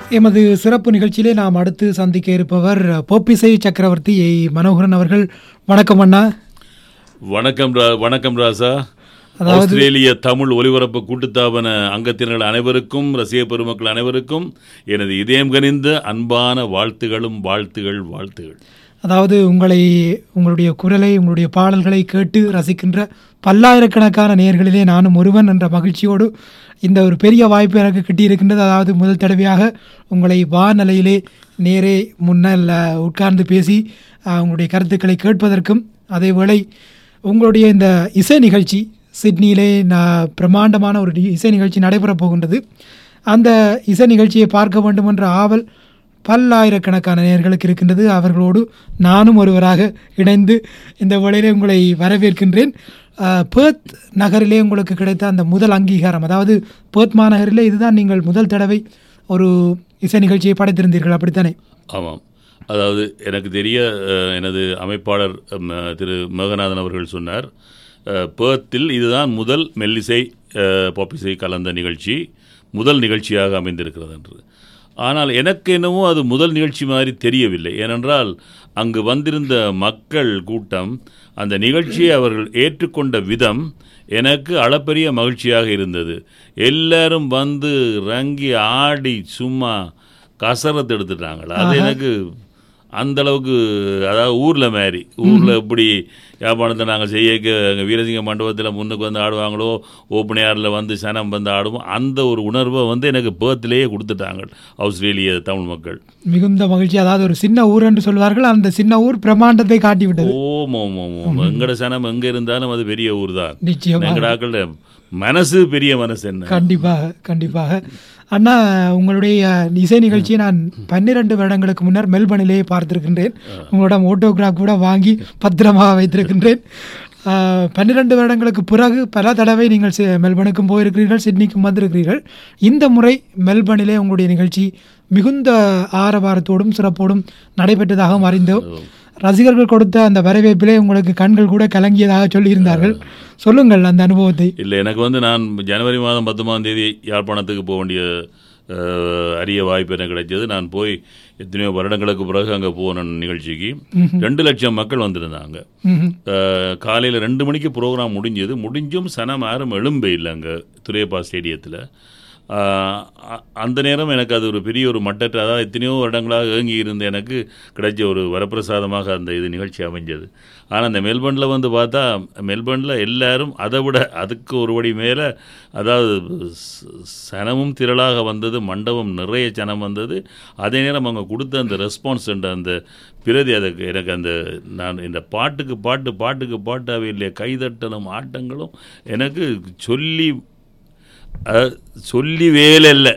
எமது சிறப்பு நிகழ்ச்சியிலே நாம் அடுத்து சந்திக்க இருப்பவர் போப்பிசை சக்கரவர்த்தி ஏ. மனோகரன் அவர்கள் வணக்கம் அண்ணா வணக்கம் ரா வணக்கம் ராசா அதாவது- ஆஸ்திரேலிய தமிழ் ஒலிபரப்பு கூட்டுத்தாபன அங்கத்தினர்கள் அனைவருக்கும் ரசிக பெருமக்கள் அனைவருக்கும் எனது இதயம் கனிந்த அன்பான வாழ்த்துகளும் வாழ்த்துகள் வாழ்த்துகள் அதாவது உங்களை உங்களுடைய குரலை உங்களுடைய பாடல்களை கேட்டு ரசிக்கின்ற பல்லாயிரக்கணக்கான நேயர்களிலே நானும் ஒருவன் என்ற மகிழ்ச்சியோடு இந்த ஒரு பெரிய வாய்ப்பு எனக்கு கிட்டியிருக்கின்றது அதாவது முதல் தடவையாக உங்களை வானலையிலே நேரே முன்னால் அஹ், உட்கார்ந்து பேசி அஹ், உங்களுடைய கருத்துக்களை கேட்பதற்கும் அதேவேளை உங்களுடைய இந்த இசை நிகழ்ச்சி சிட்னியிலே நான் பிரம்மாண்டமான ஒரு டி- இசை நிகழ்ச்சி நடைபெறப் போகின்றது அந்த இசை நிகழ்ச்சியை பார்க்க வேண்டும் என்ற ஆவல் பல்லாயிரக்கணக்கான நேயர்களுக்கு இருக்கின்றது அவர்களோடு நானும் ஒருவராக இணைந்து இந்த வேளையிலே உங்களை வரவேற்கின்றேன் அஹ், பேர்த் நகரிலே உங்களுக்கு கிடைத்த அந்த முதல் அங்கீகாரம் அதாவது பேர்த் மாநகரிலே இதுதான் நீங்கள் முதல் தடவை ஒரு இசை நிகழ்ச்சியை படைத்திருந்தீர்கள் அப்படித்தானே ஆமாம் அதாவது எனக்கு தெரிய அஹ், எனது அமைப்பாளர் அம், அஹ், திரு மேகநாதன் அவர்கள் சொன்னார் அஹ், பேர்த்தில் இதுதான் முதல் மெல்லிசை அஹ், பாப்பிசை கலந்த நிகழ்ச்சி முதல் நிகழ்ச்சியாக அமைந்திருக்கிறது என்று ஆனால் எனக்கு என்னவோ அது முதல் நிகழ்ச்சி மாதிரி தெரியவில்லை ஏனென்றால் அங்கு வந்திருந்த மக்கள் கூட்டம் அந்த நிகழ்ச்சியை அவர்கள் ஏற்றுக்கொண்ட விதம் எனக்கு அளப்பரிய மகிழ்ச்சியாக இருந்தது எல்லாரும் வந்து ரங்கி ஆடி சும்மா கசரத்து எடுத்துட்டாங்களா அது எனக்கு அந்த அளவுக்கு அதாவது ஊரில் மாதிரி ஊரில் எப்படி வியாபாரத்தை நாங்கள் செய்ய எங்கள் வீரசிங்க மண்டபத்தில் முன்னுக்கு வந்து ஆடுவாங்களோ ஓப்பன் ஏரில் வந்து சனம் வந்து ஆடுவோம் அந்த ஒரு உணர்வை வந்து எனக்கு பேர்த்திலேயே கொடுத்துட்டாங்க ஆஸ்திரேலிய தமிழ் மக்கள் மிகுந்த மகிழ்ச்சி அதாவது ஒரு சின்ன ஊர் என்று சொல்வார்கள் அந்த சின்ன ஊர் பிரம்மாண்டத்தை காட்டிவிட்டது ஓம் ஓம் ஓம் ஓம் எங்கட சனம் எங்கே இருந்தாலும் அது பெரிய ஊர் தான் நிச்சயமாக எங்கடாக்கள மனசு பெரிய மனசு என்ன கண்டிப்பாக கண்டிப்பாக அண்ணா உங்களுடைய இசை நிகழ்ச்சியை நான் பன்னிரண்டு வருடங்களுக்கு முன்னர் மெல்பர்னிலேயே பார்த்திருக்கின்றேன் உங்களிடம் ஓட்டோகிராஃப் கூட வாங்கி பத்திரமாக வைத்திருக்கின்றேன் ஆஹ், பன்னிரண்டு வருடங்களுக்கு பிறகு பல தடவை நீங்கள் சி- மெல்பர்னுக்கும் போயிருக்கிறீர்கள் சிட்னிக்கும் வந்திருக்கிறீர்கள் இந்த முறை மெல்பர்னிலே உங்களுடைய நிகழ்ச்சி மிகுந்த ஆரவாரத்தோடும் சிறப்போடும் நடைபெற்றதாகவும் அறிந்தோம் ரசிகர்கள் கொடுத்த அந்த வரவேற்பிலே உங்களுக்கு கண்கள் கூட கலங்கியதாக சொல்லியிருந்தார்கள் சொல்லுங்கள் அந்த அனுபவத்தை இல்லை எனக்கு வந்து நான் ஜனவரி மாதம் பத்தொம்பதாம் தேதி யாழ்ப்பாணத்துக்கு போக வேண்டிய அஹ், அரிய வாய்ப்பு எனக்கு கிடைச்சது நான் போய் எத்தனையோ வருடங்களுக்கு பிறகு அங்கே போன நிகழ்ச்சிக்கு ரெண்டு லட்சம் மக்கள் வந்திருந்தாங்க ம்ஹும். காலையில் ரெண்டு மணிக்கு ப்ரோக்ராம் முடிஞ்சது முடிஞ்சும் சனம் யாரும் எழும்பே இல்லை அங்கே துரையப்பா ஸ்டேடியத்தில் அந்த நேரம் எனக்கு அது ஒரு பெரிய ஒரு மட்டற்ற அதாவது எத்தனையோ வருடங்களாக ஏங்கி இருந்த எனக்கு கிடைச்ச ஒரு வரப்பிரசாதமாக அந்த இது நிகழ்ச்சி அமைஞ்சது ஆனால் அந்த மெல்பர்னில் வந்து பார்த்தா மெல்பர்னில் எல்லாரும் அதை விட அதுக்கு ஒரு படி மேலே அதாவது ச- சனமும் திரளாக வந்தது மண்டபம் நிறைய சனம் வந்தது அதே நேரம் அவங்க கொடுத்த அந்த ரெஸ்பான்ஸ் என்ற அந்த பிரதி அதுக்கு எனக்கு அந்த நான் இந்த பாட்டுக்கு பாட்டு பாட்டுக்கு பாட்டாவே இல்லையா கைதட்டலும் ஆட்டங்களும் எனக்கு சொல்லி அஹ், சொல்லி வேலை இல்லை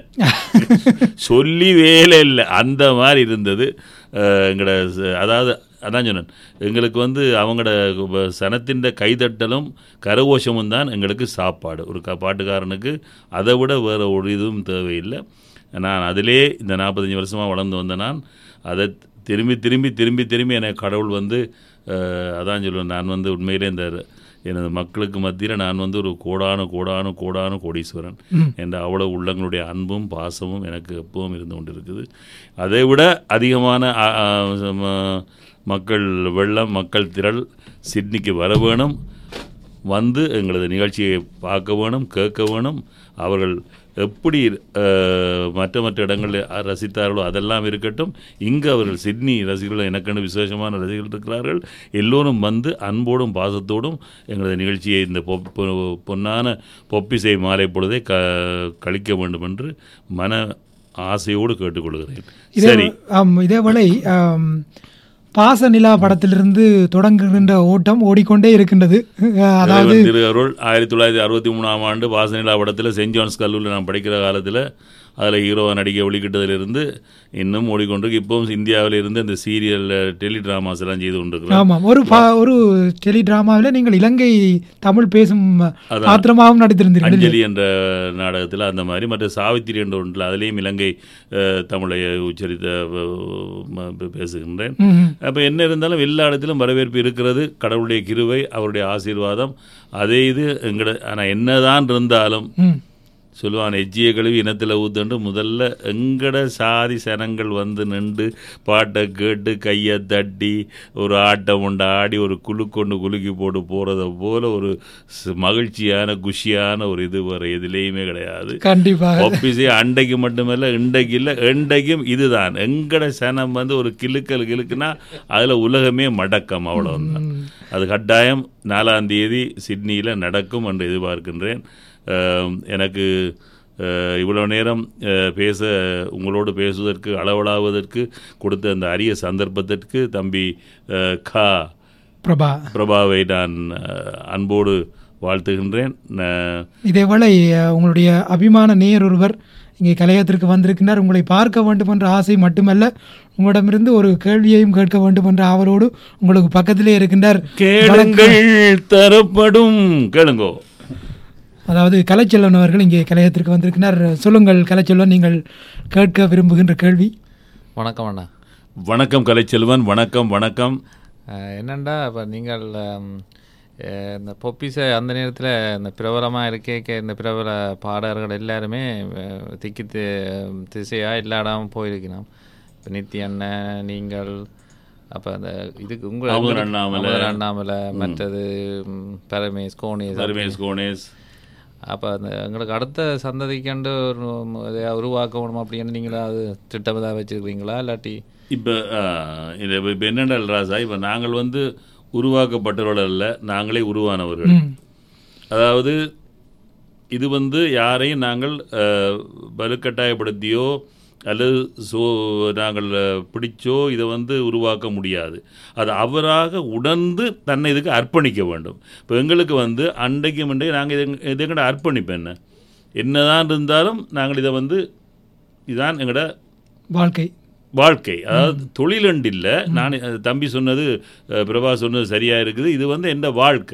சொல்லி வேலை இல்லை அந்த மாதிரி இருந்தது அஹ், எங்களோட ச- அதாவது அதான் சொன்னேன் எங்களுக்கு வந்து அவங்களோட வ- சனத்தின் கைதட்டலும் கரகோஷமும் தான் எங்களுக்கு சாப்பாடு ஒரு க பாட்டுக்காரனுக்கு அதை விட வேறு ஒரு இதுவும் தேவையில்லை நான் அதிலே இந்த நாற்பத்தஞ்சு வருஷமாக வளர்ந்து வந்த நான் அதை திரும்பி திரும்பி திரும்பி திரும்பி எனக்கு கடவுள் வந்து அஹ், அதான் சொல்லுவேன் நான் வந்து உண்மையிலே இந்த எனது மக்களுக்கு மத்தியில் நான் வந்து ஒரு கோடானு கோடானு கோடானு கோடீஸ்வரன் என்ற அவ்வளவு உள்ளங்களுடைய அன்பும் பாசமும் எனக்கு எப்பவும் இருந்து கொண்டிருக்குது அதை விட அதிகமான அ, அ, ம- மக்கள் வெள்ளம் மக்கள் திரள் சிட்னிக்கு வர வேணும் வந்து எங்களது நிகழ்ச்சியை பார்க்க வேணும் கேட்க வேணும் அவர்கள் எப்படி அஹ், மற்ற மற்ற இடங்களில் ரசித்தார்களோ அதெல்லாம் இருக்கட்டும் இங்கு அவர்கள் சிட்னி ரசிகர்கள் எனக்கென்று விசேஷமான ரசிகர்கள் இருக்கிறார்கள் எல்லோரும் வந்து அன்போடும் பாசத்தோடும் எங்களது நிகழ்ச்சியை இந்த பொ- பொ- பொன்னான பொப்பிசை மாலை பொழுதை க கழிக்க வேண்டும் என்று மன ஆசையோடு கேட்டுக்கொள்கிறேன் இதே சரி ஆம் இதேவேளை ஆம், பாச நிலா படத்திலிருந்து தொடங்குகின்ற ஓட்டம் ஓடிக்கொண்டே இருக்கின்றது அஹ், அதாவது இறைவன் திரு அருள் ஆயிரத்தி தொள்ளாயிரத்தி அறுபத்தி மூணாம் ஆண்டு வாசனிலா படத்தில் சென்ட் ஜான்ஸ் கல்லூரியில் நான் படிக்கிற காலத்தில் அதில் ஹீரோவை நடிக்க ஒளிக்கிட்டதிலிருந்து இன்னும் ஓடிக்கொண்டிருக்கு இப்பவும் இந்தியாவில் இருந்து இந்த சீரியல் டெலி ட்ராமாஸ் எல்லாம் செய்து கொண்டிருக்கிறோம் ஆமாம் ஒரு பா- ஒரு டெலி டிராமாவில் நீங்கள் இலங்கை தமிழ் பேசும் அதான். பாத்திரமாகவும் நடித்திருந்தீர்கள் அஞ்சலி என்ற நாடகத்தில் அந்த மாதிரி மற்ற சாவித்திரி என்ற ஒன்றில் அதிலேயும் இலங்கை அஹ், தமிழை உச்சரித்த அஹ், ம- பேசுகின்றேன் ம்ஹும். அப்போ என்ன இருந்தாலும் எல்லா இடத்திலும் வரவேற்பு இருக்கிறது கடவுளுடைய கிருவை அவருடைய ஆசீர்வாதம் அதே இது எங்கட ஆனால் என்னதான் இருந்தாலும் ம் சொல்லுவான் எஜ்ஜிய கழுவி இனத்தில் ஊத்துண்டு முதல்ல எங்கட சாதி சனங்கள் வந்து நின்று பாட்டை கேட்டு கையை தட்டி ஒரு ஆட்டம் உண்டு ஆடி ஒரு குலு கொண்டு குலுக்கி போட்டு போகிறத போல ஒரு ஸ்- மகிழ்ச்சியான குஷியான ஒரு இது வர எதுலேயுமே கிடையாது கண்டிப்பாக ஒப்பிசே அண்டைக்கு மட்டுமல்ல இண்டைக்கு இல்லை எண்டைக்கும் இதுதான் எங்கட சனம் வந்து ஒரு கிளுக்கல் கிளுக்குனா அதில் உலகமே மடக்கம் அவ்வளோதான் அது கட்டாயம் நாலாம் தேதி சிட்னியில் நடக்கும் என்று எதிர்பார்க்கின்றேன் அஹ், எனக்கு அஹ், இவ்வளவு நேரம் அஹ், பேச உங்களோடு பேசுவதற்கு அளவலாவதற்கு கொடுத்த அந்த அரிய சந்தர்ப்பத்திற்கு தம்பி அஹ், கா பிரபா பிரபாவை நான் அஹ், அன்போடு வாழ்த்துகின்றேன் ந- இதேவேளை அஹ், உங்களுடைய அபிமான நேயர் ஒருவர் இங்கே கலையத்திற்கு வந்திருக்கின்றார் உங்களை பார்க்க வேண்டும் என்ற ஆசை மட்டுமல்ல உங்களிடமிருந்து ஒரு கேள்வியையும் கேட்க வேண்டும் என்ற ஆவலோடு உங்களுக்கு பக்கத்திலே இருக்கின்றார் கேளுங்கள் தரப்படும் கேளுங்கோ அதாவது கலைச்செல்வன் அவர்கள் இங்கே கலையத்திற்கு வந்திருக்கிறார் சொல்லுங்கள் கலைச்செல்வன் நீங்கள் கேட்க விரும்புகின்ற கேள்வி வணக்கம் அண்ணா வணக்கம் கலைச்செல்வன் வணக்கம் வணக்கம் அஹ் என்னண்டா இப்போ நீங்கள் ஹம், அஹ் இந்த பொப்பிசை அந்த நேரத்தில் இந்த பிரபலமாக இருக்கேக்க இந்த பிரபல பாடகர்கள் எல்லாருமே அஹ், திக்கி தி- திசையாக எல்லா இடமும் போயிருக்கணும் இப்போ நித்தி அண்ணன் நீங்கள் அப்போ அந்த இதுக்கு உங்கள் அமுதன் அண்ணாமலை. அமுதன் அண்ணாமலை மற்றது ம், பரமேஷ் கோணேஷ் தர்மேஷ் கோனேஷ் அப்போ அந்த எங்களுக்கு அடுத்த சந்ததிக்கண்டு ஒரு இதையா உருவாக்கணும் அப்படின்னு நீங்கள் அது திட்டம் ஏதாவது வச்சுருக்கீங்களா இல்லாட்டி இப்போ இது இப்போ என்னென்றால் ராசா இப்போ நாங்கள் வந்து உருவாக்கப்பட்டவர்கள் அல்ல நாங்களே உருவானவர்கள் ம் அதாவது இது வந்து யாரையும் நாங்கள் அஹ், வலுக்கட்டாயப்படுத்தியோ அல்லது சோ நாங்கள் அஹ், பிடிச்சோ இதை வந்து உருவாக்க முடியாது அது அவராக உணர்ந்து தன்னை இதுக்கு அர்ப்பணிக்க வேண்டும் இப்போ எங்களுக்கு வந்து அன்றைக்கு மண்டே நாங்கள் இது இது எங்கட அர்ப்பணிப்பு என்ன என்னதான் இருந்தாலும் நாங்கள் இதை வந்து இதான் எங்களோட வாழ்க்கை வாழ்க்கை அதாவது தொழிலண்டு இல்லை நான் அஹ், தம்பி சொன்னது அஹ், பிரபா சொன்னது சரியாக இருக்குது இது வந்து எந்த வாழ்க்கை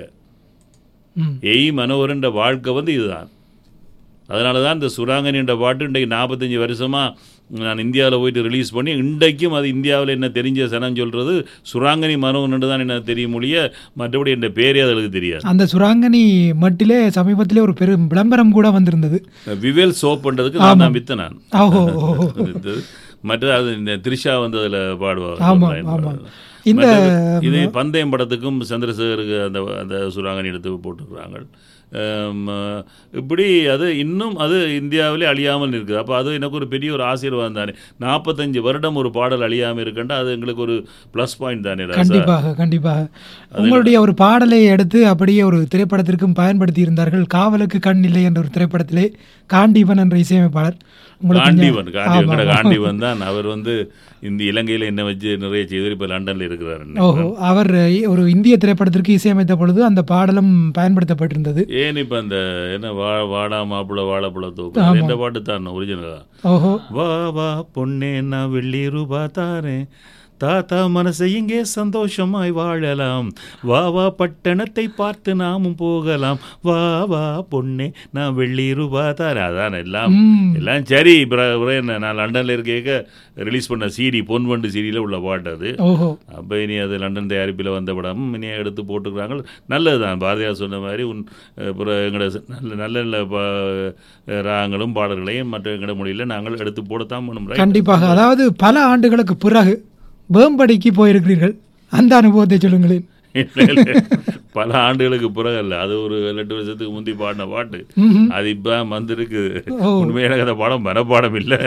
ம் எய் மனோகரன்ற வாழ்க்கை வந்து இதுதான் அதனால தான் இந்த சுராங்கனி என்ற பாட்டு இன்றைக்கு நாற்பத்தஞ்சு வருஷமாக நான் இந்தியாவில் போயிட்டு ரிலீஸ் பண்ணி இன்றைக்கும் அது இந்தியாவில் என்ன தெரிஞ்ச சனம் சொல்கிறது சுராங்கனி மனோகரன் தான் என்ன தெரியும் மொழிய மற்றபடி என்ற பேரே அதுக்கு தெரியாது அந்த சுராங்கனி மட்டிலே சமீபத்திலே ஒரு பெரும் விளம்பரம் கூட வந்திருந்தது விவேல் சோப் பண்ணுறதுக்கு நான் தான் வித்த நான் ஓஹோ ஓஹோ இது மற்ற அது இந்த த்ரிஷா வந்து அதில் பாடுவார் ஆமாம் ஆமாம் இந்த மற்றது இது பந்தயம் படத்துக்கும் சந்திரசேகருக்கு அந்த அந்த சுராங்கனி எடுத்து போட்டுருக்குறாங்க ஆம், இப்படி அது இன்னும் அது இந்தியாவிலே அழியாமல் இருக்குது அப்போ அது எனக்கு ஒரு பெரிய ஒரு ஆசீர்வாதம் தானே நாற்பத்தஞ்சு வருடம் ஒரு பாடல் அழியாமல் இருக்குண்டா அது எங்களுக்கு ஒரு ப்ளஸ் பாயிண்ட் தானே ராசா கண்டிப்பாக கண்டிப்பாக உங்களுடைய ஒரு பாடலை எடுத்து அப்படியே ஒரு திரைப்படத்திற்கும் பயன்படுத்தி இருந்தார்கள் காவலுக்கு கண் இல்லை என்ற ஒரு திரைப்படத்திலே காண்டீபன் என்ற இசையமைப்பாளர் உங்களுக்கு காண்டிவன் ஞா- காண்டிவன் கடை ஆமா. காண்டிவன் தான் அவர் வந்து இந்த இலங்கையில் என்ன வச்சு நிறைய செய்து இப்போ லண்டனில் இருக்கிறார் ஓஹோ அவர் ஒரு இந்திய திரைப்படத்திற்கு இசையமைத்த பொழுது அந்த பாடலும் பயன்படுத்தப்பட்டிருந்தது ஏன் இப்போ அந்த என்ன வா வாடா மாப்பிள வாழைப்பழ தூக்கு எந்த பாட்டு தான் ஒரிஜினலா ஓஹோ வா வா பொண்ணே நான் வெள்ளி ரூபா தாரேன் தாத்தா மனசை இங்கே சந்தோஷமாய் வாழலாம் வா வா பட்டணத்தை பார்த்து நாமும் போகலாம் வா வா பொண்ணே நான் வெள்ளி ரூபா தாரேன் அதான் எல்லாம் ம். எல்லாம் சரி பிற- பிற என்ன நான் லண்டனில் இருக்க ரிலீஸ் பண்ண சிடி பொன்வண்டு சீடியில் உள்ள பாட்டு அது ஓஹோ அப்போ இனி அது லண்டன் தயாரிப்பில் வந்த படம் இனி எடுத்து போட்டுக்கிறாங்க நல்லது தான் பாரதியார் சொன்ன மாதிரி உன் அஹ், பிற எங்களோட ச- நல்ல நல்ல நல்ல பா ராகங்களும் பாடல்களையும் மற்ற எங்களோட மொழியில் நாங்கள் எடுத்து போடத்தான் பண்ணும் right? கண்டிப்பாக அதாவது பல ஆண்டுகளுக்கு பிறகு வேம்படிக்கு போயிருக்கிறீர்கள் அந்த அனுபவத்தை சொல்லுங்களேன் இல்ல, இல்ல. பல ஆண்டுகளுக்கு பிறகு அல்ல அது ஒரு ரெண்டு வருஷத்துக்கு முந்தி பாடின பாட்டு ம்ஹும். அது இப்போ வந்திருக்கு ஓ. உண்மையாக எனக்கு அந்த படம் மனப்பாடம் இல்லை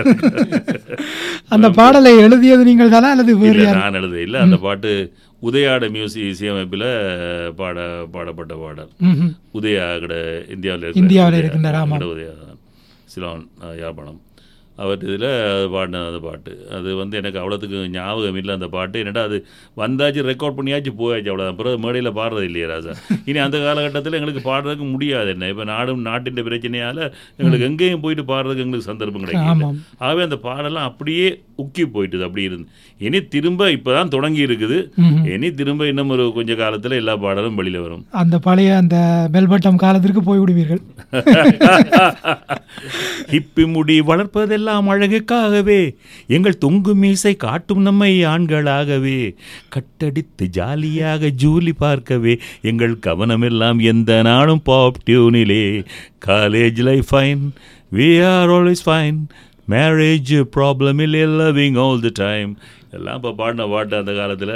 அந்த பாடலை எழுதியது நீங்கள் தானே அல்லது வேறு இல்லை யார் நான் எழுத இல்லை அந்த பாட்டு உதயாட மியூசிக் இசையமைப்பில் பாட பாடப்பட்ட பாடல் ம்ஹும். உதயா கிட இந்தியாவில் இந்தியாவுல இருக்கின்றார், ஆமாம். உதயா சிலோன் அஹ், யாழ்ப்பாணம் அவர் இதில் பாடின அந்த பாட்டு அது வந்து எனக்கு அவ்வளோத்துக்கு ஞாபகம் இல்லை அந்த பாட்டு என்னடா அது வந்தாச்சு ரெக்கார்ட் பண்ணியாச்சு போயாச்சு அவ்வளோதான் பிறகு மேடையில் பாடுறது இல்லையே ராஜா இனி அந்த காலகட்டத்தில் எங்களுக்கு பாடுறதுக்கு முடியாது என்ன இப்போ நாடும் நாட்டின் பிரச்சனையால் எங்களுக்கு எங்கேயும் போயிட்டு பாடுறதுக்கு எங்களுக்கு சந்தர்ப்பம் கிடைக்கல ஆமாம் ஆகவே அந்த பாடலாம் அப்படியே உக்கி போயிட்டுது அப்படி இருந்து இனி திரும்ப இப்போ தான் தொடங்கி இருக்குது ம்ஹும். இனி திரும்ப இன்னும் ஒரு கொஞ்ச காலத்தில் எல்லா பாடலும் வெளியில் வரும் அந்த பழைய அந்த மெல்பட்டம் காலத்திற்கு போய் விடுவீர்கள் ஹிப்பி முடி வளர்ப்பதெல்லாம் எல்லாம் அழகுக்காகவே எங்கள் தொங்கு மீசை காட்டும் நம்மை ஆண்களாகவே கட்டடித்து ஜாலியாக ஜூலி பார்க்கவே எங்கள் கவனமெல்லாம் எந்த நாளும் பாப் டியூனிலே college life fine we are always fine marriage problem இல்லை லவிங் ஆல் தி டைம் எல்லாம் இப்போ பாடின பாட்டு அந்த காலத்தில்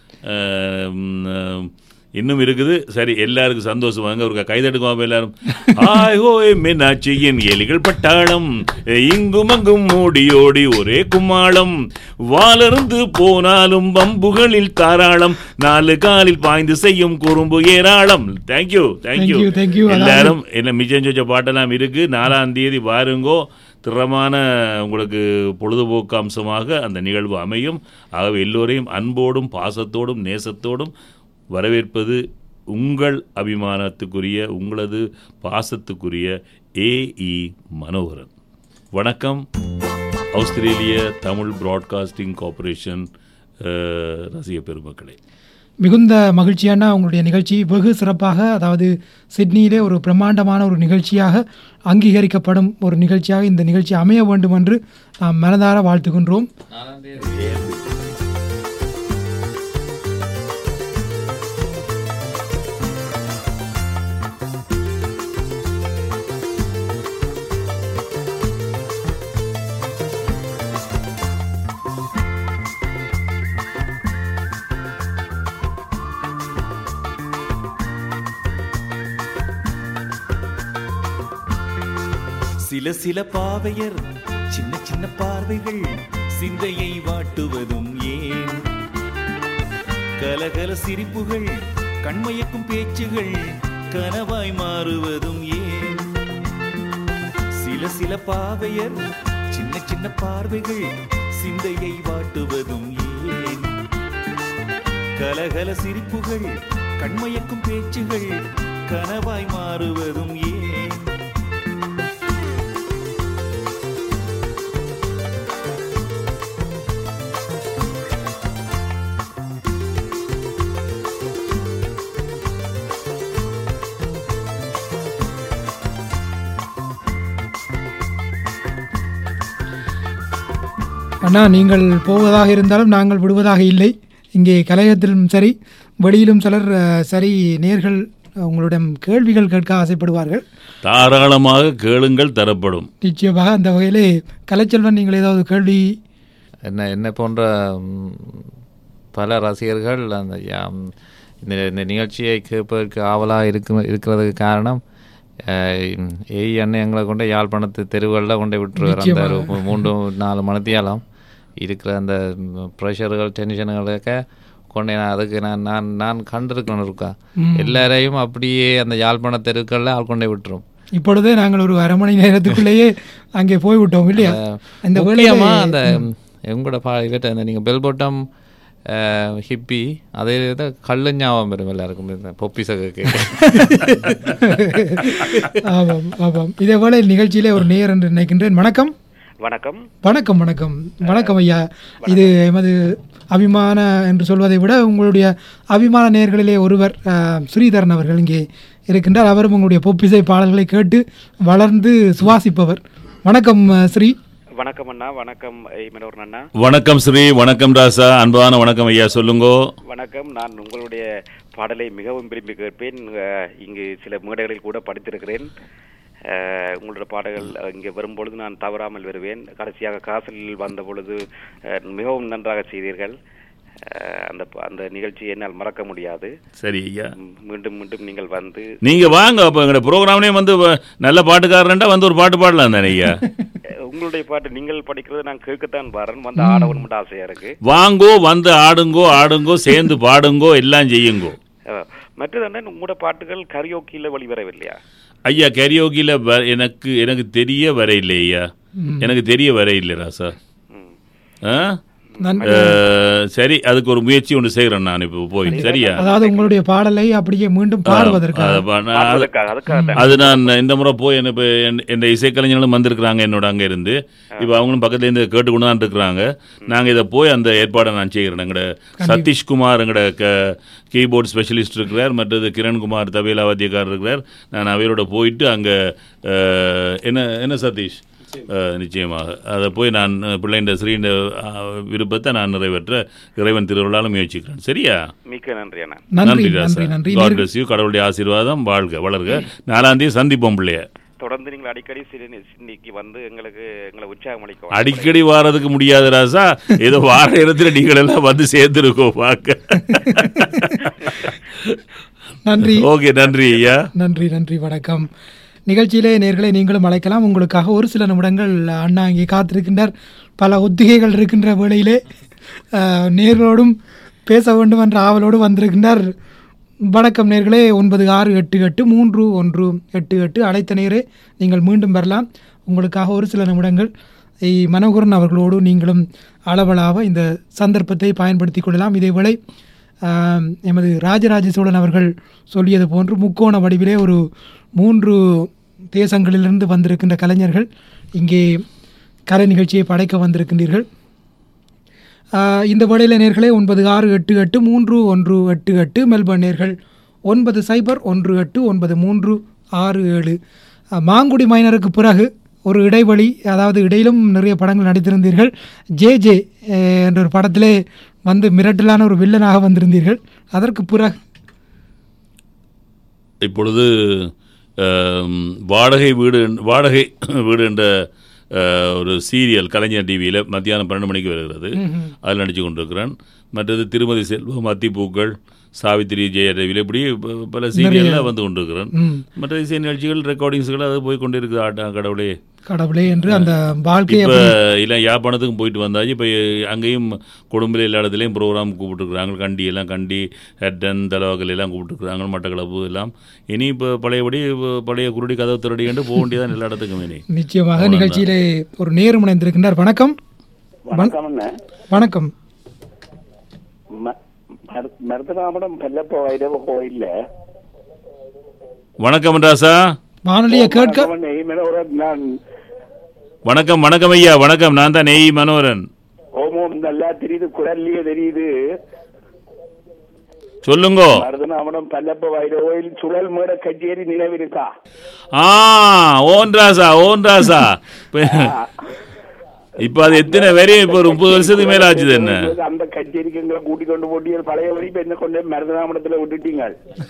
இன்னும் இருக்குது சரி எல்லாருக்கும் சந்தோஷமாங்க ஒரு கைதட்டுக்குவாங்க எல்லாரும் ஆய் ஹோய் மீனாட்சியின் எலிகள் பட்டாளம் இங்கும் அங்கும் ஓடி ஓடி ஒரே கும்மாளம் வாலருந்து போனாலும் வம்புகளில் தாராளம் நாலு காலில் பாய்ந்து செய்யும் குறும்பு ஏராளம் thank you thank you Thank you, thank you. எல்லாரும் என்ன மிச்சம் சொச்ச பாட்டெல்லாம் இருக்கு நாலாம் தேதி பாருங்கோ திறமான உங்களுக்கு பொழுதுபோக்கு அம்சமாக அந்த நிகழ்வு அமையும் ஆகவே எல்லோரையும் அன்போடும் பாசத்தோடும் நேசத்தோடும் வரவேற்பது உங்கள் அபிமானத்துக்குரிய உங்களது பாசத்துக்குரிய ஏஇ மனோகரன் வணக்கம் ஆஸ்திரேலிய தமிழ் பிராட்காஸ்டிங் கார்ப்பரேஷன் அஹ், ரசிக பெருமக்களே மிகுந்த மகிழ்ச்சியான உங்களுடைய நிகழ்ச்சி வெகு சிறப்பாக அதாவது சிட்னியிலே ஒரு பிரம்மாண்டமான ஒரு நிகழ்ச்சியாக அங்கீகரிக்கப்படும் ஒரு நிகழ்ச்சியாக இந்த நிகழ்ச்சி அமைய வேண்டும் என்று நாம் மனதார வாழ்த்துகின்றோம் சில சில பாவையர் சின்ன சின்ன பார்வைகள் சிந்தையை வாட்டுவதும் ஏன் கலகல சிரிப்புகள் கண்மயக்கும் பேச்சுகள் கனவாய் மாறுவதும் ஏன் சில சில பாவையர் சின்ன சின்ன பார்வைகள் சிந்தையை வாட்டுவதும் ஏன் கலகல சிரிப்புகள் கண்மயக்கும் பேச்சுகள் கனவாய் மாறுவதும் ஏன் அண்ணா நீங்கள் போவதாக இருந்தாலும் நாங்கள் விடுவதாக இல்லை இங்கே கலையத்திலும் சரி வெளியிலும் சிலர் அஹ், சரி நேர்கள் உங்களிடம் கேள்விகள் கேட்க ஆசைப்படுவார்கள் தாராளமாக கேளுங்கள் தரப்படும் நிச்சயமாக அந்த வகையிலே கலைச்செல்வன் நீங்கள் ஏதாவது கேள்வி என்ன என்ன போன்ற ம், பல ரசிகர்கள் அந்த யா- ம், இந்த இந்த நிகழ்ச்சியை கேட்பதற்கு ஆவலாக இருக்கு இருக்கிறதுக்கு காரணம் அஹ், ஏய் அண்ணன் எங்களை கொண்டு யாழ்ப்பாணத்து தெருவுகளில் கொண்டு விட்டுருவார் அந்த ஒரு மூ- மூன்று நாலு மணித்தியாலம் இருக்கிற அந்த ப்ரெஷர்கள் டென்ஷனுகளுக்க கொண்டு நான் அதுக்கு நான் நான் நான் கண்டிருக்கணும் இருக்கா எல்லாரையும் அப்படியே அந்த யாழ்ப்பாண தெருக்களில் ஆள் கொண்டே விட்டுரும் இப்பொழுதே நாங்கள் ஒரு அரை மணி நேரத்துக்குள்ளேயே அங்கே போய்விட்டோம் இல்லையா இந்த முக்கியமா வேளையிலே அந்த எங்களோட பா இவட்ட அந்த நீங்கள் பெல்போட்டம் ஹிப்பி அதே இதை கள்ளு ஞாபகம் வரும் எல்லாருக்கும் இந்த பொப்பி சகக்கு ஆமாம் ஆமாம் இதே போல நிகழ்ச்சியிலே ஒரு நேர் என்று நினைக்கின்றேன் வணக்கம் வணக்கம் வணக்கம் வணக்கம் வணக்கம் ஐயா இது எமது அபிமான என்று சொல்வதை விட உங்களுடைய அபிமான நேர்களிலே ஒருவர் அஹ், ஸ்ரீதரன் அவர்கள் இங்கே இருக்கின்றார் அவரும் உங்களுடைய பொப்பிசை பாடல்களை கேட்டு வளர்ந்து சுவாசிப்பவர் வணக்கம் அஹ், ஸ்ரீ வணக்கம் அண்ணா வணக்கம் மனோகரன் அண்ணா வணக்கம் ஸ்ரீ வணக்கம் ராசா அன்பான வணக்கம் ஐயா சொல்லுங்கோ வணக்கம் நான் உங்களுடைய பாடலை மிகவும் விரும்பி கேட்பேன் அஹ், இங்கு சில மேடைகளில் கூட படித்திருக்கிறேன் அஹ், உங்களோட பாடல்கள் இங்கே வரும்பொழுது நான் தவறாமல் வருவேன் கடைசியாக காசலில் வந்த பொழுது அஹ், மிகவும் நன்றாக செய்தீர்கள் அஹ், அந்த அந்த நிகழ்ச்சி என்னால் மறக்க முடியாது சரி ஐயா ம், மீண்டும் மீண்டும் நீங்கள் வந்து நீங்க வாங்க அப்ப எங்களோட ப்ரோக்ராம்லயே வந்து வ- நல்ல பாட்டுக்காரன்டா வந்து ஒரு பாட்டு பாடலாம் தானே ஐயா அஹ், உங்களுடைய பாட்டு நீங்கள் படிக்கிறது நான் கேட்கத்தான் வரேன் வந்து ஆடணும்னு ஆசையா இருக்கு வாங்கோ வந்து ஆடுங்கோ ஆடுங்கோ சேர்ந்து பாடுங்கோ எல்லாம் செய்யுங்கோ அஹ், மற்றது அண்ணன் உங்களோட பாட்டுகள் கரியோக்கியில் வெளிவரவில்லையா ஐயா கரியோகில வ- எனக்கு எனக்கு தெரிய வர இல்லை ஐயா எனக்கு தெரிய வர இல்லை ராசா ம் ஆ? நன்- அஹ், சரி அதுக்கு ஒரு முயற்சி ஒன்று செய்கிறேன் நான் இப்போ போய் சரியா அதாவது உங்களுடைய பாடலை அப்படியே மீண்டும் பாடுவதற்காக அது ப- நான் அது- அதுக்காக அதுக்காக தான். அது நான் இந்த முறை போய் என்ன இப்போ என் இசைக்கலைஞர்களும் வந்திருக்கிறாங்க என்னோட அங்கே இருந்து இப்போ அவங்களும் பக்கத்துல இருந்து கேட்டுக்கொண்டு தான் இருக்கிறாங்க நாங்கள் இதை போய் அந்த ஏற்பாடை நான் செய்கிறேன் எங்களோட சதீஷ்குமார் எங்களோட க கீபோர்ட் ஸ்பெஷலிஸ்ட் இருக்கிறார் மற்றது கிரண்குமார் தபேலா வாத்தியக்காரர் இருக்கிறார் நான் அவையோட போயிட்டு அங்கே என்ன என்ன சதீஷ் அஹ், நிச்சயமாக அதை போய் நான் பிள்ளைண்ட ஸ்ரீண்ட அஹ், விருப்பத்தை நான் நிறைவேற்ற இறைவன் திருவிழாலும் முயற்சிக்கிறேன் சரியா மிக்க நன்றி அண்ணா நன்றி ராசா. நன்றி நன்றி God நேர்கள் bless you. கடவுளுடைய ஆசீர்வாதம் வாழ்க வளர்க நாலாம் தேதி சந்திப்போம் பிள்ளைய தொடர்ந்து நீங்கள் அடிக்கடி சிறு- இன்னைக்கு வந்து எங்களுக்கு எங்களை உற்சாகம் அளிக்க அடிக்கடி வாரதுக்கு முடியாது ராசா ஏதோ வார இடத்துல நீங்கள் எல்லாம் வந்து சேர்ந்துருக்கோ பார்க்க நன்றி ஓகே நன்றி ஐயா நன்றி நன்றி வணக்கம் நிகழ்ச்சியிலே நேர்களை நீங்களும் அழைக்கலாம் உங்களுக்காக ஒரு சில நிமிடங்கள் அண்ணா இங்கே காத்திருக்கின்றார் பல ஒத்திகைகள் இருக்கின்ற வேளையிலே அஹ், நேர்களோடும் பேச வேண்டும் என்ற ஆவலோடு வந்திருக்கின்றார் வணக்கம் நேர்களே ஒன்பது ஆறு எட்டு எட்டு மூன்று ஒன்று எட்டு எட்டு அழைத்த நேரே நீங்கள் மீண்டும் வரலாம் உங்களுக்காக ஒரு சில நிமிடங்கள் ஐ. மனோகரன் அவர்களோடு நீங்களும் அளவலாக இந்த சந்தர்ப்பத்தை பயன்படுத்திக் கொள்ளலாம் இதேவேளை ஆம், எமது ராஜராஜ சோழன் அவர்கள் சொல்லியது போன்று முக்கோண வடிவிலே ஒரு மூன்று தேசங்களிலிருந்து வந்திருக்கின்ற கலைஞர்கள் இங்கே கலை நிகழ்ச்சியை படைக்க வந்திருக்கின்றீர்கள் ஆ, இந்த வேளையில் நேர்களே ஒன்பது ஆறு எட்டு எட்டு மூன்று ஒன்று எட்டு எட்டு மெல்பர்ன் நேர்கள் ஒன்பது சைபர் ஒன்று எட்டு ஒன்பது மூன்று ஆறு ஏழு ஆ, மாங்குடி மைனருக்கு பிறகு ஒரு இடைவெளி அதாவது இடையிலும் நிறைய படங்கள் நடித்திருந்தீர்கள் ஜே ஜே அஹ், என்ற ஒரு படத்திலே வந்து மிரட்டலான ஒரு வில்லனாக வந்திருந்தீர்கள் அதற்கு பிறகு இப்பொழுது ஆம், வாடகை வீடு வாடகை வீடு என்ற ஆ, ஒரு சீரியல் கலைஞர் டிவியில் மத்தியானம் பன்னெண்டு மணிக்கு வருகிறது அதில் நடித்து கொண்டிருக்கிறேன் மற்றது திருமதி செல்வம் அத்திப்பூக்கள் சாவித்திரி ஜெயரவியில் இப்படி ப- பல சீரியலில் வந்து கொண்டிருக்கிறேன் ம், மற்ற இசை நிகழ்ச்சிகள் ரெக்கார்டிங்ஸ்கள் அது போய் கொண்டு இருக்குது ஆட்டா கடவுளே கடவுளே என்று அந்த வாழ்க்கையை இப்போ இல்லை யாழ்ப்பாணத்துக்கும் போயிட்டு வந்தாச்சு இப்போ அங்கேயும் கொழும்புல எல்லா இடத்துலையும் ப்ரோக்ராம் கூப்பிட்டுருக்குறாங்க கண்டி எல்லாம் கண்டி ஹெட்டன் தலவாக்கல் எல்லாம் கூப்பிட்டுருக்குறாங்க மட்டக்களப்பு எல்லாம் இனி இப்போ பழையபடி இப்போ பழைய குருடி கதவு திரடிண்டு போக வேண்டியதான் எல்லா இடத்துக்கும் இனி நிச்சயமாக நிகழ்ச்சியிலே ஒரு நேரம் இணைந்திருக்கின்றார் வணக்கம் வணக்கம்ண்ணே வணக்கம் மருதநாபடம் பல்லப்ப வைரவ கோயில்ல வணக்கம் ராசா வானொலியை கேட்க வணக்கம் அண்ணே. ஒரு நான் வணக்கம் வணக்கம் ஐயா வணக்கம் நான் தான் நெய் மனோகரன் ஓமோம் நல்லா தெரியுது குரல்லையே தெரியுது சொல்லுங்கோ மருதநாபடம் பல்லப்ப வைரவ கோயில் சுழல் மேட கச்சேரி நினைவிருக்கா ஆ ஓன் ராசா ஓன் ராசா இப்போ அது எத்தனை வரையும் இப்போ ஒரு முப்பது வருஷத்துக்கு மேல ஆச்சுது என்ன அந்த கச்சேரிக்கு எங்களை கூட்டி கொண்டு போட்டீங்க பழைய வழி இப்ப என்ன கொண்டு போய் மருதநாபடத்துல விட்டுட்டீங்க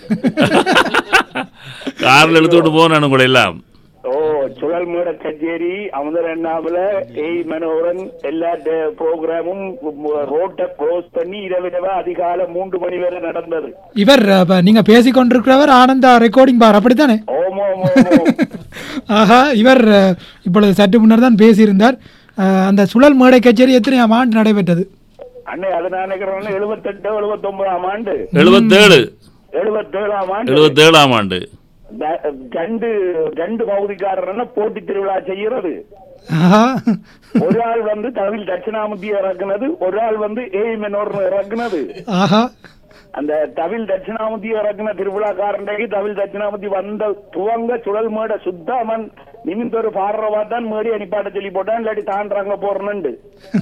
காரில் எடுத்துட்டு போனானு கூட எல்லாம் ஓ சுழல் மேட கச்சேரி அமுதர் எண்ணாமல ஏய் மனோகரன் எல்லா ப்ரோக்ராமும் ரோட்டை க்ளோஸ் பண்ணி இரவிரவா அதிகாலை மூன்று மணி வரை நடந்தது இவர் அப்ப நீங்க பேசிக் கொண்டிருக்கிறவர் ஆனந்தா ரெக்கார்டிங் பார் அப்படித்தானே ஓமோ ஓமோ ஆஹா இவர் அஹ், இப்பொழுது சற்று முன்னர் தான் பேசியிருந்தார் அஹ், அந்த சுழல் மேடை கச்சேரி எத்தனையாம் ஆண்டு நடைபெற்றது அண்ணே அது நான் நினைக்கிறேன் எழுபத்தெட்டு எழுபத்தொன்பதாம் ஆண்டு எழுபத்தேழு எழுபத்தேழாம் ஆண்டு எழுபத்தேழாம் ஆண்டு த- ரெண்டு ரெண்டு பகுதிக்காரர் போட்டி திருவிழா செய்யறது ஆஹா ஒரு ஆள் வந்து தமிழ் தட்சிணாமூர்த்தி இறக்குனது ஒரு ஆள் வந்து ஏய் மெனோர் இறக்குனது ஆஹா அந்த தவில் தட்சிணாமூர்த்தி இறக்குன திருவிழாக்காரண்டைக்கு தவில் தட்சிணாமூர்த்தி வந்த துவங்க சுழல் மேட சுத்தாமன் நிமிந்தொரு பாடுறவா தான் மேடி அனுப்பாட்ட சொல்லி போட்டான் இல்லாட்டி தாண்டாங்க போறணுண்டு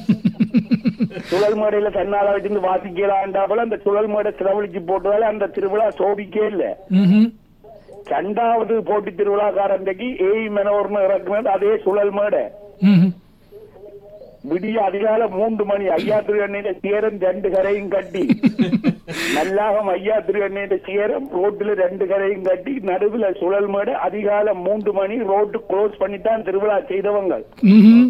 சுழல் மேடையில தன்னால வச்சிருந்து வாசிக்கலாண்டா போல அந்த சுழல் மேடை சிலவழிச்சு போட்டதால அந்த திருவிழா சோபிக்கே இல்ல ம்ஹும். ரெண்டாவது போட்டி திருவிழாக்காரண்டைக்கு ஏய் மெனோர்னு இறக்குனது அதே சுழல் மேடை ம்ஹும். விடிய அதிகால மூன்று மணி ஐயா திருவண்ணிட சேரம் ரெண்டு கரையும் கட்டி நல்லாகம் ஐயா திருவண்ணிட சேரம் ரோட்டுல ரெண்டு கரையும் கட்டி நடுவுல சுழல் மேடு அதிகால மூன்று மணி ரோட்டு க்ளோஸ் பண்ணித்தான் திருவிழா செய்தவங்க ம்ஹும்.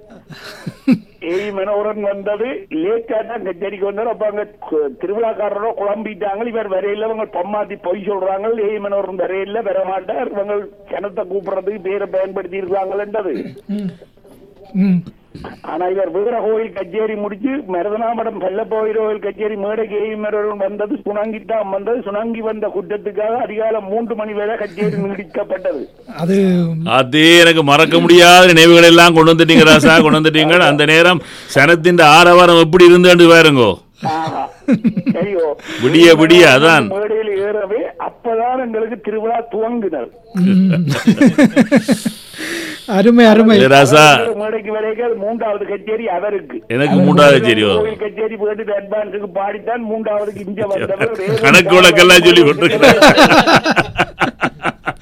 ஏய் மனோரன் வந்தது லேட்டா தான் கச்சேரிக்கு வந்தாரு அப்ப அங்க கு- திருவிழாக்காரரோ குழம்பிட்டாங்க இவர் வரையில அவங்க பொம்மாத்தி பொய் சொல்றாங்க ஏய் மனோரன் வரையில வர மாட்டார் இவங்க கிணத்தை கூப்பிடுறதுக்கு பேரை பயன்படுத்தி இருக்காங்கன்றது ம். ஆனா இவர் வீர கோயில் கச்சேரி முடிச்சு மருதனாமடம் பல்லப்போயிர கோயில் கச்சேரி மேடைக்கு ஏய்மரன் வந்தது சுணங்கித்தான் வந்தது சுணங்கி வந்த குற்றத்துக்காக அதிகாலை மூன்று மணி வரை கச்சேரி நீடிக்கப்பட்டது அது அதே எனக்கு மறக்க முடியாத நினைவுகள் எல்லாம் கொண்டு வந்துட்டீங்க ராசா கொண்டு வந்துட்டீங்க அந்த நேரம் சனத்தின் ஆரவாரம் எப்படி இருந்தேன்னு பாருங்கோ ஆஹா. சரியோ விடிய விடிய அதான் மேடையில் ஏறவே அப்பதான் எங்களுக்கு திருவிழா துவங்கினர் ம். அருமை அருமை ஏ ராசா மேடைக்கு வரைக்கும் அது மூன்றாவது கச்சேரி அவருக்கு எனக்கு மூன்றாவது கச்சேரியோ? கோயில் கச்சேரி போயிட்டு அட்வான்ஸுக்கு பாடித்தான் மூன்றாவதுக்கு இங்க வந்தவர் வேறு கணக்கு வழக்கெல்லாம் சொல்லி கொண்டு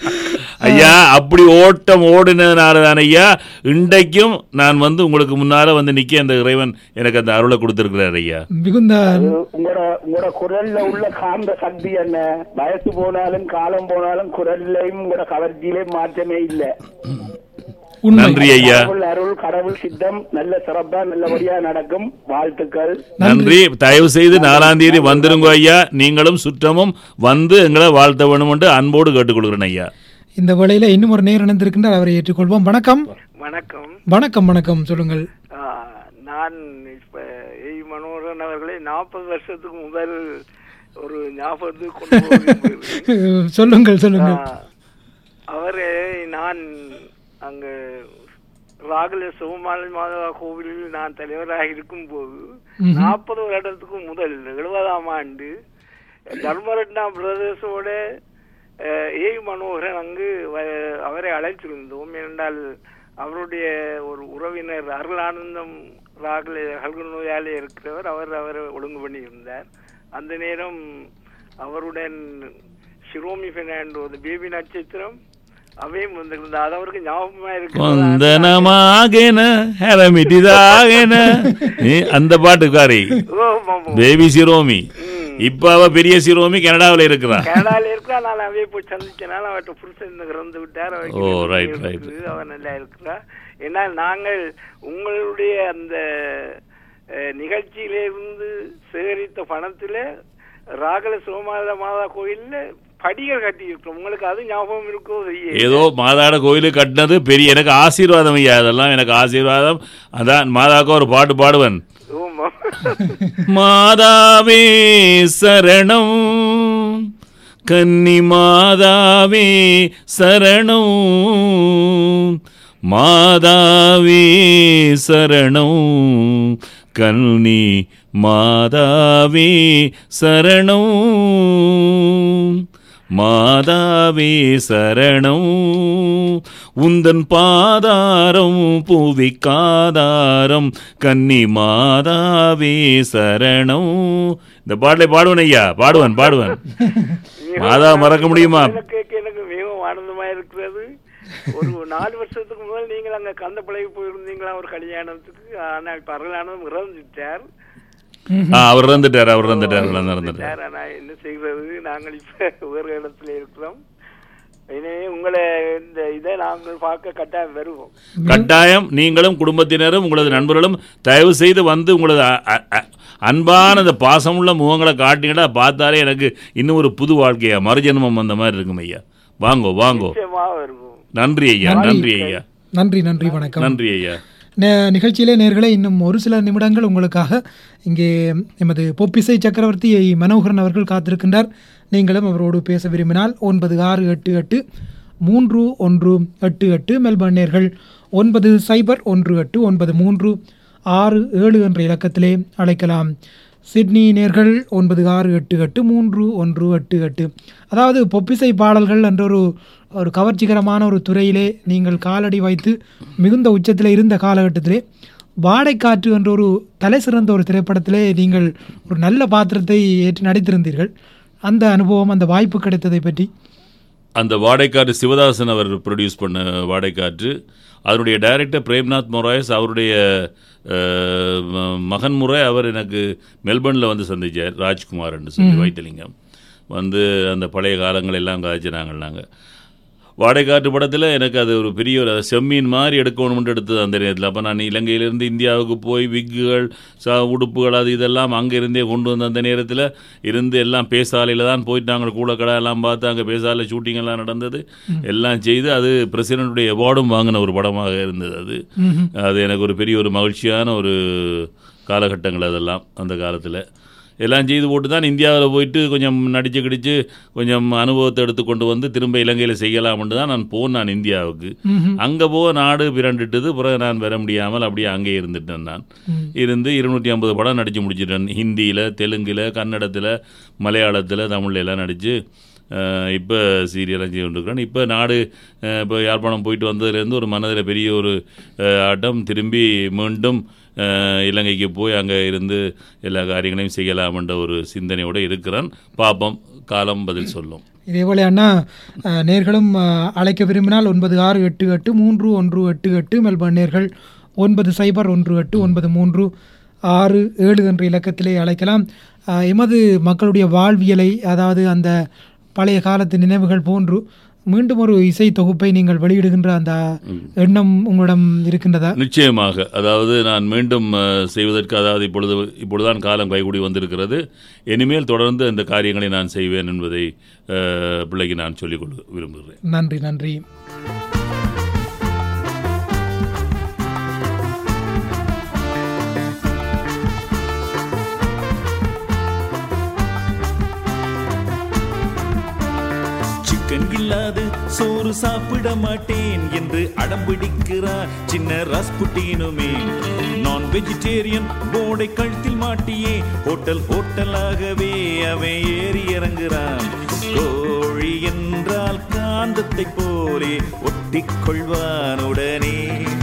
ஐயா அப்படி ஓட்டம் ஓடினதுனால தான் ஐயா இன்றைக்கும் நான் வந்து உங்களுக்கு முன்னால வந்து நிக்க அந்த இறைவன் எனக்கு அந்த அருளை கொடுத்திருக்கிறார் ஐயா மிகுந்த உங்களோட உங்களோட குரல்ல உள்ள காந்த சக்தி என்ன வயசு போனாலும் காலம் போனாலும் குரல்லையும் உங்களோட கவர்ச்சியிலையும் மாற்றமே இல்ல உண்மை நன்றி ஐயா கடவுள் அருள் கடவுள் சித்தம் நல்ல சிறப்பா நல்லபடியா நடக்கும் வாழ்த்துக்கள் நன்றி தயவு செய்து நாலாம் தேதி வந்துருங்க ஐயா நீங்களும் சுற்றமும் வந்து எங்களை வாழ்த்த வேணும் என்று அன்போடு கேட்டுக்கொள்கிறேன் ஐயா இந்த வேளையில இன்னும் ஒரு நேர் இணைந்திருக்கின்றார் அவரை ஏற்றுக்கொள்வோம் வணக்கம் வணக்கம் வணக்கம் வணக்கம் சொல்லுங்கள் ஆ, நான் இப்ப ஏய் மனோகரன் அவர்களை நாற்பது வருஷத்துக்கு முதல் ஒரு ஞாபகத்துக்கு கொண்டு போக விரும்புகிறேன். சொல்லுங்கள் சொல்லுங்கள் ஆ, அவரை நான் அங்க ராகுல சிவமாலை மாதவா கோவிலில் நான் தலைவராக இருக்கும் போது நாற்பது வருடத்துக்கு முதல் எழுபதாம் ஆண்டு தர்மரட்னா பிரதேசோட அஹ், ஏய் மனோகரன் அங்கு வ- அவரை அழைத்திருந்தோம் என்றால் அவருடைய ஒரு உறவினர் அருளானந்தம் ராகுல அல்கு நோயாளி இருக்கிறவர் அவர் அவரை ஒழுங்கு பண்ணியிருந்தார் அந்த நேரம் அவருடன் ஷிரோமி பெர்னாண்டோ அந்த பேபி நட்சத்திரம் அவையும் வந்திருந்தா அது அவருக்கு ஞாபகமா இருக்கு வந்தனமாகன ஹரமிட்டிதாகன ஏ, அந்த பாட்டுக்காரி பேபி சிரோமி இப்ப அவ பெரிய சிரோமி கனடாவில் இருக்கிறா கனடால இருக்கிறா நான் அவைய போய் சந்திச்சனால அவர்கிட்ட புருஷன் இந்த இறந்து விட்டார் அவருக்கு ஓ, இது right, இருக்குது. அவ நல்லா இருக்கிறா ஏன்னா நாங்கள் உங்களுடைய அந்த அஹ், நிகழ்ச்சியிலிருந்து சேகரித்த பணத்துல ராகல சோமாத மாதா கோயில்ல படிகள் கட்டி இருக்கிறோம் உங்களுக்கு அது ஞாபகம் இருக்கோ தெரியல. ஏதோ மாதாட கோயிலு கட்டினது பெரிய எனக்கு ஆசீர்வாதம் ஐயா அதெல்லாம் எனக்கு ஆசீர்வாதம் அதான் மாதாவுக்கு ஒரு பாட்டு பாடுவன் ஆமா. மாதாவே சரணம் கன்னி மாதாவே சரணம் மாதாவே சரணம் கன்னி மாதாவே சரணம் மாதாவே சரணம் உந்தன் பாதாரம் புவிக்காதாரம் கன்னி மாதாவே சரணம் இந்த பாடலை பாடுவன் ஐயா பாடுவன் பாடுவன் மாதா மறக்க முடியுமா எனக்கு கேட்க எனக்கு மிகவும் ஆனந்தமா இருக்கிறது ஒரு நாலு வருஷத்துக்கு முதல் நீங்கள் அங்க கந்தப்பளைக்கு போயிருந்தீங்களா ஒரு கல்யாணத்துக்கு ஆனா இப்ப அருளானதும் இறந்துட்டார் ஆ, அவர் இறந்துட்டார் அவர் இறந்துட்டார் அவர் இறந்துட்டார் சார், ஆனா என்ன செய்வது நாங்கள் இப்ப வேறு இடத்துல இருக்கிறோம் எனவே உங்களை இந்த இதை நாங்கள் பார்க்க கட்டாயம் வருவோம் கட்டாயம் நீங்களும் குடும்பத்தினரும் உங்களது நண்பர்களும் தயவு செய்து வந்து உங்களது அ- அ- அ- அன்பான அந்த பாசமுள்ள முகங்களை காட்டிங்கன்னா பார்த்தாலே எனக்கு இன்னும் ஒரு புது வாழ்க்கையா மறுஜென்மம் வந்த மாதிரி இருக்கும் ஐயா வாங்கோ வாங்கோ நிச்சயமா வருவோம் நன்றி ஐயா நன்றி ஐயா நன்றி நன்றி வணக்கம் நன்றி ஐயா நே- நிகழ்ச்சியிலே நேர்களே இன்னும் ஒரு சில நிமிடங்கள் உங்களுக்காக இங்கே எமது பொப்பிசை சக்கரவர்த்தி ஐ. மனோகரன் அவர்கள் காத்திருக்கின்றார் நீங்களும் அவரோடு பேச விரும்பினால் ஒன்பது ஆறு எட்டு எட்டு மூன்று ஒன்று எட்டு எட்டு மெல்பர்ன் நேர்கள் ஒன்பது சைபர் ஒன்று எட்டு ஒன்பது மூன்று ஆறு ஏழு என்ற இலக்கத்திலே அழைக்கலாம் சிட்னி நேர்கள் ஒன்பது ஆறு எட்டு எட்டு மூன்று ஒன்று எட்டு எட்டு அதாவது பொப்பிசை பாடல்கள் என்ற ஒரு ஒரு கவர்ச்சிகரமான ஒரு துறையிலே நீங்கள் காலடி வைத்து மிகுந்த உச்சத்தில் இருந்த காலகட்டத்திலே வாடைக்காற்று என்ற ஒரு தலை சிறந்த ஒரு திரைப்படத்திலே நீங்கள் ஒரு நல்ல பாத்திரத்தை ஏற்று நடித்திருந்தீர்கள் அந்த அனுபவம் அந்த வாய்ப்பு கிடைத்ததை பற்றி அந்த வாடைக்காற்று சிவதாசன் அவர் ப்ரொடியூஸ் பண்ண வாடைக்காற்று அதனுடைய டைரக்டர் பிரேம்நாத் மொராயஸ் அவருடைய அஹ், ம- மகன் முறை அவர் எனக்கு மெல்பர்னில் வந்து சந்திச்சார் ராஜ்குமார் என்று சொல்லி வைத்திலிங்கம் வந்து அந்த பழைய காலங்கள் எல்லாம் காய்ச்சினாங்க நாங்கள் வாடைக்காற்று படத்தில் எனக்கு அது ஒரு பெரிய ஒரு செம்மீன் மாதிரி எடுக்கணும்னு எடுத்தது அந்த நேரத்தில் அப்போ நான் இலங்கையிலேருந்து இந்தியாவுக்கு போய் விக்குகள் ச உடுப்புகள் அது இதெல்லாம் அங்கே இருந்தே கொண்டு வந்த அந்த நேரத்தில் இருந்து எல்லாம் பேசாலையில் தான் போயிட்டு நாங்கள் கூடக்கடை எல்லாம் பார்த்து அங்கே பேசாலையில் ஷூட்டிங் எல்லாம் நடந்தது எல்லாம் செய்து அது பிரசிடென்ட்டுடைய அவார்டும் வாங்கின ஒரு படமாக இருந்தது அது அது எனக்கு ஒரு பெரிய ஒரு மகிழ்ச்சியான ஒரு காலகட்டங்கள் அதெல்லாம் அந்த காலத்தில் எல்லாம் செய்து போட்டு தான் இந்தியாவில் போயிட்டு கொஞ்சம் நடிச்சு கிடிச்சு கொஞ்சம் அனுபவத்தை எடுத்துக்கொண்டு வந்து திரும்ப இலங்கையில் செய்யலாம்னு தான் நான் போனேன் இந்தியாவுக்கு அங்கே போக நாடு பிறண்டுட்டது பிறகு நான் வர முடியாமல் அப்படியே அங்கே இருந்துட்டேன் நான் இருந்து இருநூற்றி ஐம்பது படம் நடித்து முடிச்சிட்டேன் ஹிந்தியில் தெலுங்கில் கன்னடத்தில் மலையாளத்தில் தமிழ்ல எல்லாம் நடித்து இப்போ சீரியலாக செய்து கொண்டிருக்கிறேன் இப்போ நாடு அஹ், இப்போ யாழ்ப்பாணம் போயிட்டு வந்ததுலேருந்து ஒரு மனதில் பெரிய ஒரு அஹ், ஆட்டம் திரும்பி மீண்டும் அஹ், இலங்கைக்கு போய் அங்கே இருந்து எல்லா காரியங்களையும் செய்யலாம்ன்ற ஒரு சிந்தனையோடு இருக்கிறேன் பாப்போம் காலம் பதில் சொல்லும் இதேபோல அண்ணா அஹ், நேர்களும் அஹ், அழைக்க விரும்பினால் ஒன்பது ஆறு எட்டு எட்டு மூன்று ஒன்று எட்டு எட்டு மெல்பர்ன் நேர்கள் ஒன்பது சைபர் ஒன்று எட்டு ஒன்பது மூன்று ஆறு ஏழு என்ற இலக்கத்திலே அழைக்கலாம் அஹ், எமது மக்களுடைய வாழ்வியலை அதாவது அந்த பழைய காலத்து நினைவுகள் போன்று மீண்டும் ஒரு இசை தொகுப்பை நீங்கள் வெளியிடுகின்ற அந்த எண்ணம் உங்களிடம் இருக்கின்றதா நிச்சயமாக அதாவது நான் மீண்டும் அஹ், செய்வதற்கு அதாவது இப்பொழுது இப்பொழுதுதான் காலம் கைகூடி வந்திருக்கிறது இனிமேல் தொடர்ந்து அந்த காரியங்களை நான் செய்வேன் என்பதை அஹ், பிள்ளைக்கு நான் சொல்லிக் கொள்ள விரும்புகிறேன் நன்றி நன்றி சிக்கன் இல்லாது சோறு சாப்பிட மாட்டேன் என்று அடம்பிடிக்கிறார் சின்ன ரஸ்புட்டீனுமே நான் வெஜிடேரியன் போர்டை கழுத்தில் மாட்டியே ஹோட்டல் ஹோட்டலாகவே அவன் ஏறி இறங்குறான் கோழி என்றால் காந்தத்தை போலே ஒட்டிக்கொள்வான் உடனே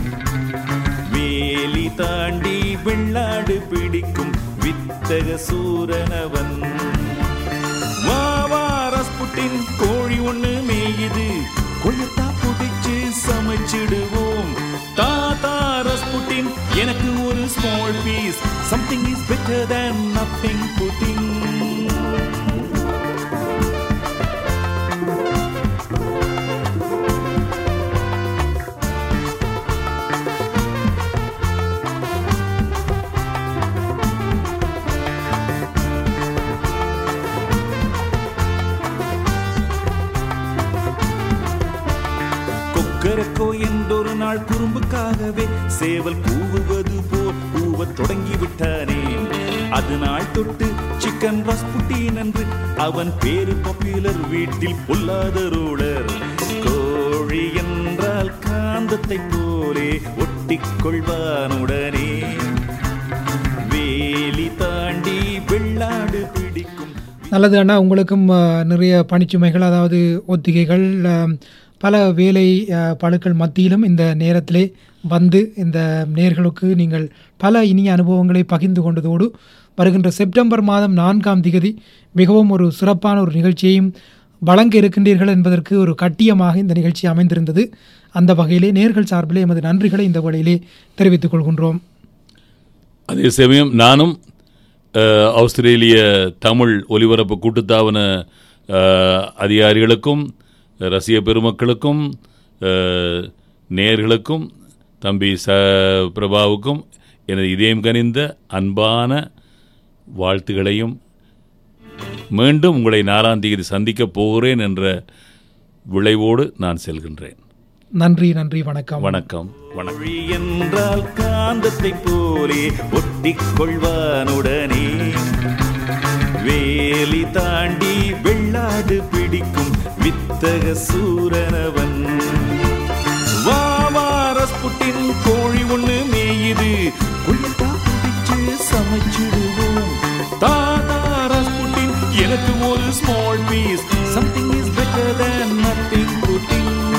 வேலி தாண்டி வெள்ளாடு பிடிக்கும் வித்தக சூரனவன் வா வா ரஸ்புட்டின் கோழி ஒண்ணு மேயுது கொள்ளத்தா புடிச்சு சமைச்சிடுவோம் தாத்தா ரஸ்புட்டின் எனக்கு ஒரு small piece something is better than nothing pudding கொக்கரக்கோ என்றொரு நாள் குறும்புக்காகவே சேவல் கூவுவது போல் கூவத் தொடங்கி விட்டானே அது நாள் தொட்டு சிக்கன் ரஸ்புட்டீன் என்று அவன் பேரு பாப்புலர் வீட்டில் பொல்லாத ரோடர் கோழி என்றால் காந்தத்தை போலே ஒட்டிக்கொள்வான் உடனே வேலி தாண்டி வெள்ளாடு பிடிக்கும் நல்லது அண்ணா உங்களுக்கும் அஹ், நிறைய பணிச்சுமைகள் அதாவது ஒத்திகைகள் அஹ், பல வேலை அஹ், பளுக்கள் மத்தியிலும் இந்த நேரத்திலே வந்து இந்த நேர்களுக்கு நீங்கள் பல இனிய அனுபவங்களை பகிர்ந்து கொண்டதோடு வருகின்ற செப்டம்பர் மாதம் நான்காம் திகதி மிகவும் ஒரு சிறப்பான ஒரு நிகழ்ச்சியையும் வழங்க இருக்கின்றீர்கள் என்பதற்கு ஒரு கட்டியமாக இந்த நிகழ்ச்சி அமைந்திருந்தது அந்த வகையிலே நேர்கள் சார்பிலே எமது நன்றிகளை இந்த வழியிலே தெரிவித்துக் கொள்கின்றோம் அதே சமயம் நானும் அஹ், ஆஸ்திரேலிய தமிழ் ஒலிபரப்பு கூட்டுத்தாபன அஹ், அதிகாரிகளுக்கும் ரசிக பெருமக்களுக்கும் அஹ், நேயர்களுக்கும் தம்பி ச பிரபாவுக்கும் எனது இதயம் கனிந்த அன்பான வாழ்த்துகளையும் மீண்டும் உங்களை நாலாம் தேதி சந்திக்கப் போகிறேன் என்ற விளைவோடு நான் செல்கின்றேன் நன்றி நன்றி வணக்கம் வணக்கம் வணக்கம் கோழி என்றால் காந்தத்தை போலே ஒட்டிக்கொள்வானுடனே வேலி தாண்டி வெள்ளாடு பிடிக்கும் வித்தக சூரனவன் வா வா ரஸ்புட்டின் கோழி ஒண்ணு மேயுது கொள்ளத்தா பிடிச்சு சமைச்சிடுவோம் தாதா ரஸ்புட்டின் எனக்கு ஒரு small piece something is better than nothing pudding